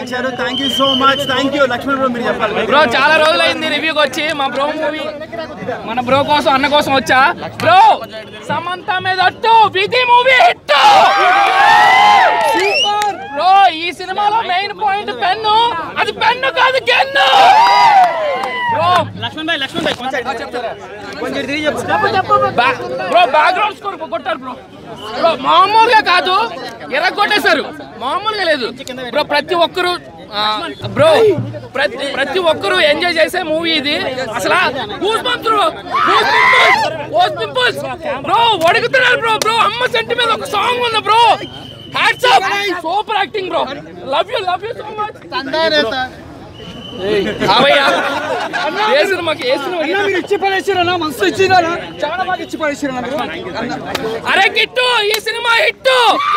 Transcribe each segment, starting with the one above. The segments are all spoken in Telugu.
ఇచ్చారు thank you so much thank you Lakshman bro మీరు చెప్పాలి బ్రో చాలా రోజులైంది రివ్యూకి వచ్చి మా బ్రో మూవీ మన బ్రో కోసం అన్న కోసం వచ్చా బ్రో సమంత మీద అట్టు విధి మూవీ హిట్ బ్రో ఈ సినిమాలో మెయిన్ పాయింట్ పెన్ను అది పెన్ను కాదు కెన్ను బ్రో లక్ష్మణ్ భాయ్ లక్ష్మణ్ భాయ్ కొంచెం తిరిగి చెప్పు బా- బ్రో బ్యాక్గ్రౌండ్ స్కోర్ కొట్టారు బ్రో బ్రో మామూలుగా కాదు ఎరగొట్టేశారు మామూలుగా లేదు బ్రో ప్రతి ఒక్కరు ఆ, బ్రో ప్రతి ప్రతి ఒక్కరు ఎంజాయ్ చేసే మూవీ ఇది అసలు goose bumps bro goose pimples goose pimples bro వడుకుతున్నారు బ్రో బ్రో అమ్మ సెంటి మీద ఒక సాంగ్ ఉంది bro hats off super acting bro love you love you so much అవయ్యా ఏ సినిమాకి ఏ సినిమాకి మీరు ఇచ్చి పడేసారన్నా మనసు ఇచ్చిరా చాలా బాగా ఇచ్చి పడేసారన్నా మీరు అరే కిట్టు ఈ సినిమా హిట్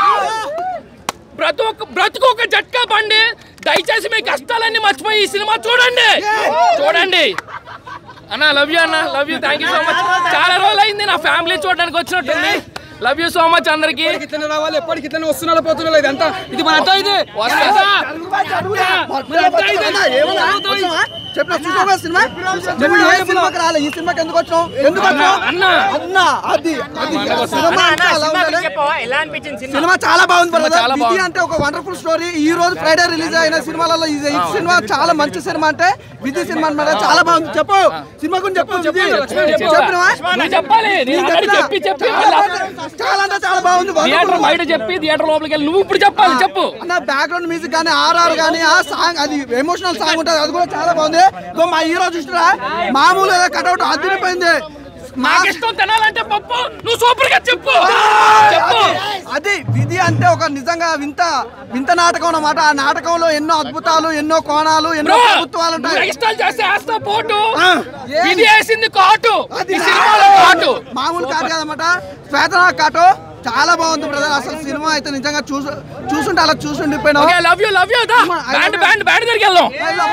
బ్రతు ఒక బ్రతుకు ఒక జట్కా బండి దయచేసి మీ కష్టాలన్నీ మర్చిపోయి ఈ సినిమా చూడండి చూడండి అన్న లవ్ యూ అన్న love you thank you so much చాలా రోజులు అయింది నా ఫ్యామిలీ చూడడానికి వచ్చినట్టుంది లవ్ యూ సో మచ్ అందరికి ఇతను రావాలి ఎప్పటికి ఇతను వస్తున్నారో పోతున్నా ఇదంతా ఇది మన అత్త ఇది వస్తా మన అత్త ఇది చెప్పిన చూసావా సినిమా నువ్వు ఏ సినిమాకి రాలే ఈ సినిమాకి ఎందుకు వచ్చావు ఎందుకు వచ్చావు అన్న అన్న అది అది సినిమా అంటే అలా ఉండాలి. ఎలా అనిపించింది సినిమా చాలా బాగుంది brother. చాలా విధి బాగుంది. అంటే ఒక వండర్ఫుల్ స్టోరీ ఈ రోజు ఫ్రైడే రిలీజ్ అయిన సినిమాలలో ఇది ఈ సినిమా చాలా మంచి సినిమా అంటే విధి సినిమా అన్నమాట చాలా బాగుంది చెప్పు సినిమా గురించి చెప్పు విధి చెప్పినవా నువ్వు చెప్పాలి నేను నేను already చెప్పినా. చెప్పి చెప్పి మళ్ళా చాలా అంటే చాలా బాగుంది థియేటర్ wonderful. బయట చెప్పి థియేటర్ లోపలికి వెళ్ళి నువ్వు ఇప్పుడు చెప్పాలి చెప్పు అన్న బ్యాక్గ్రౌండ్ మ్యూజిక్ కానీ ఆర్ఆర్ కానీ ఆ సాంగ్ అది ఎమోషనల్ సాంగ్ ఉంటుంది అది కూడా చాలా బాగుంది ఇగో మా హీరో చూసిరా మామూలు కట్అవుట్ అదిరిపోయింది మా నాకు ఇష్టం తినాలంటే పప్పు నువ్వు సూపర్ గా చెప్పు చెప్పు అది విధి అంటే ఒక నిజంగా వింత వింత నాటకం అన్నమాట ఆ నాటకంలో ఎన్నో అద్భుతాలు ఎన్నో కోణాలు ఎన్నో బ్రో ప్రభుత్వాలు నువ్వు ఉంటాయి ఎక్స్ట్రా చేస్తే వేస్తా పోటు ఆ, ఇది వేసింది కాటు అది ఈ సినిమాలో కాటు మామూలు కాదు కదన్నమాట శ్వేతనా కాటు చాలా బాగుంది బ్రదర్ అసలు సినిమా అయితే నిజంగా చూసు చూసుంటే అలా చూసుండిపోయినా okay love you love you దా బ్యాండ్ బ్యాండ్ బ్యాండ్ దగ్గరికి వెళ్దాం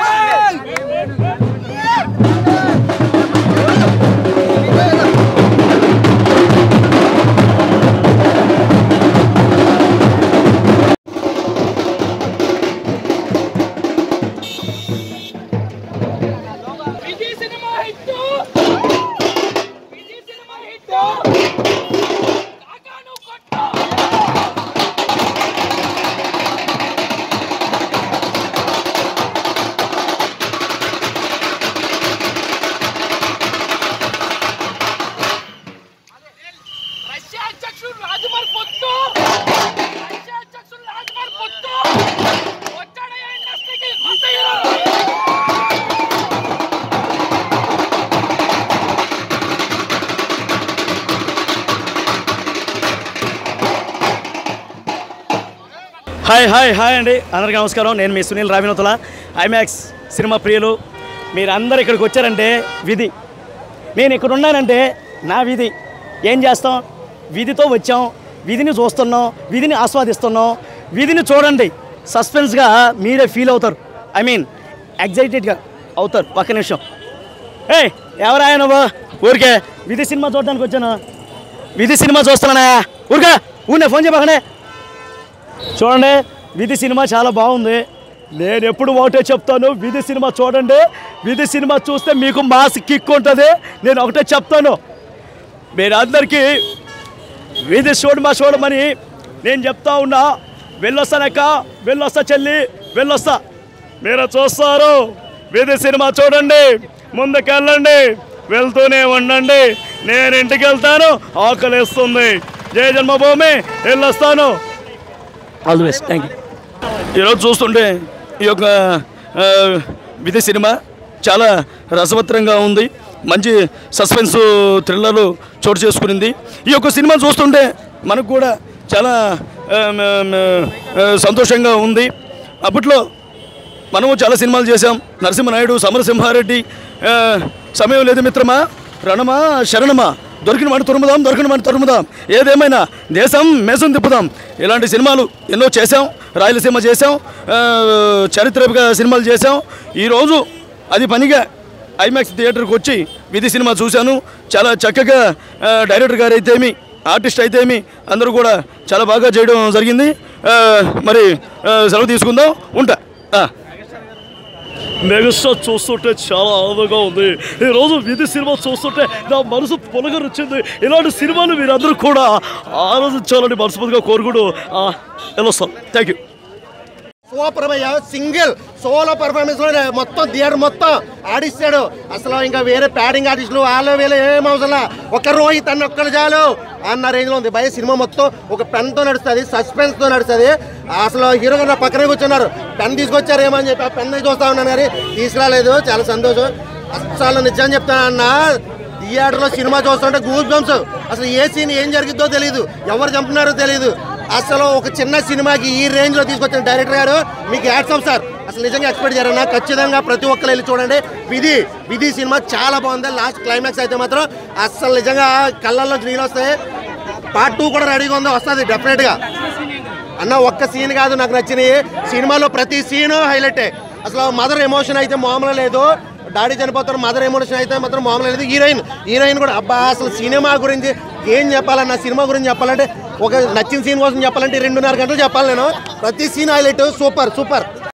విజయ్ సినిమా హిట్ విజయ్ సినిమా హిట్ కాకాను కొట్టు రష్యా అధ్యక్షుడు రాజుమార్ పొత్తు రష్యా అధ్యక్షుడు రాజుమార్ పొత్తు వచ్చాడయ్యా ఇండస్ట్రీకి కొత్త హీరో హాయ్ హాయ్ హాయ్ అండి అందరికీ నమస్కారం నేను మీ సునీల్ రావినోతుల ఐమాక్స్ సినిమా ప్రియులు మీరందరూ ఇక్కడికి వచ్చారంటే విధి నేను ఇక్కడ ఉన్నానంటే నా విధి ఏం చేస్తాం విధితో వచ్చాం విధిని చూస్తున్నాం విధిని ఆస్వాదిస్తున్నాం విధిని చూడండి సస్పెన్స్గా మీరే ఫీల్ అవుతారు ఐ మీన్ ఎగ్జైటెడ్గా అవుతారు ఒక్క నిమిషం ఏ ఎవరాయ నువ్వు ఊరికే విధి సినిమా చూడడానికి వచ్చాను విధి సినిమా చూస్తున్నానా ఊరికే ఊరినే ఫోన్ చెప్పకనే చూడండి విధి సినిమా చాలా బాగుంది నేను ఎప్పుడు ఒకటే చెప్తాను విధి సినిమా చూడండి విధి సినిమా చూస్తే మీకు మాస్ కిక్ ఉంటుంది నేను ఒకటే చెప్తాను మీరందరికీ విధి చూడమా చూడమని నేను చెప్తా ఉన్నా వెళ్ళొస్తానక్క వెళ్ళొస్తా చెల్లి వెళ్ళొస్తా మీరు చూస్తారు విధి సినిమా చూడండి ముందుకెళ్ళండి వెళ్తూనే ఉండండి నేను ఇంటికి వెళ్తాను ఆకలిస్తుంది జయ జన్మభూమి వెళ్ళొస్తాను all the best thank you ఈరోజు చూస్తుంటే ఈ యొక్క ఆ, విధి సినిమా చాలా రసవత్తరంగా ఉంది మంచి సస్పెన్స్ థ్రిల్లర్లు చోటు చేసుకునింది ఈ యొక్క సినిమా చూస్తుంటే మనకు కూడా చాలా ఆ, మ, మ, ఆ, సంతోషంగా ఉంది అప్పట్లో మనము చాలా సినిమాలు చేశాం నరసింహనాయుడు సమరసింహారెడ్డి ఆ, సమయం లేదు మిత్రమా రణమా శరణమా దొరికిన వాడిని తురుముదాం దొరికిన వాడిని తరుముదాం ఏదేమైనా దేశం మేసం తిప్పుదాం ఇలాంటి సినిమాలు ఎన్నో చేశాం రాయలసీమ చేశాం ఆ, చారిత్రక సినిమాలు చేశాం ఈరోజు అది పనిగా ఐమాక్స్ థియేటర్కి వచ్చి విధి సినిమా చూశాను చాలా చక్కగా ఆ, డైరెక్టర్ గారు అయితేమి ఆర్టిస్ట్ అయితేమి అందరూ కూడా చాలా బాగా చేయడం జరిగింది ఆ, మరి ఆ, సెలవు తీసుకుందాం ఉంటా మెగాస్టార్ చూస్తుంటే చాలా ఆనందంగా ఉంది ఈరోజు విధి సినిమా చూస్తుంటే నా మనసు పొలగరొచ్చింది ఇలాంటి సినిమాలు మీరందరూ కూడా ఆనందించాలని మనస్ఫూర్తిగా కోరుకుంటూ hello sir thank you super భయ్య సింగిల్ సోలో పర్ఫార్మెన్స్ లో మొత్తం థియేటర్ మొత్తం ఆడిస్తాడు అసలు ఇంకా వేరే ప్యాడింగ్ ఆర్టిస్టులు వాళ్ళు వీళ్ళు ఏం అవసరం ఒక రోహిత్ అన్న ఒక్కరు చాలు అన్న రేంజ్ లో ఉంది భయ సినిమా మొత్తం ఒక పెన్ తో నడుస్తుంది సస్పెన్స్ తో నడుస్తుంది అసలు హీరో గారు నా పక్కనే కూర్చున్నారు పెన్ తీసుకొచ్చారు ఏమని చెప్పి ఆ పెన్ చూస్తా ఉన్నాను కానీ తీసుకురాలేదు చాలా సంతోషం అసలు నిజం చెప్తాను అన్న థియేటర్లో సినిమా చూస్తుంటే గూస్ బంప్స్ అసలు ఏ సీన్ ఏం జరిగిద్దో తెలియదు ఎవరు చంపుతున్నారో తెలియదు అసలు ఒక చిన్న సినిమాకి ఈ రేంజ్ లో తీసుకొచ్చిన డైరెక్టర్ గారు మీకు యాడ్సప్ సార్ అసలు నిజంగా ఎక్స్పెక్ట్ చేయాలన్నా ఖచ్చితంగా ప్రతి ఒక్కరు వెళ్ళి చూడండి విధి విధి సినిమా చాలా బాగుంది లాస్ట్ క్లైమాక్స్ అయితే మాత్రం అసలు నిజంగా కళ్ళల్లో నీళ్ళు వస్తాయి పార్ట్ టూ కూడా రెడీగా ఉందో వస్తుంది డెఫినెట్ గా అన్న ఒక్క సీన్ కాదు నాకు నచ్చినాయి సినిమాలో ప్రతి సీను హైలైటే అసలు మదర్ ఎమోషన్ అయితే మామూలు లేదు డాడీ చనిపోతారు మదర్ ఎమోషన్ అయితే మాత్రం మామూలు లేదు హీరోయిన్ హీరోయిన్ కూడా అబ్బా అసలు సినిమా గురించి ఏం చెప్పాలన్న సినిమా గురించి చెప్పాలంటే ఒక నచ్చిన సీన్ కోసం చెప్పాలంటే రెండున్నర గంటలు చెప్పాలి నేను ప్రతి సీన్ హైలైట్ సూపర్ సూపర్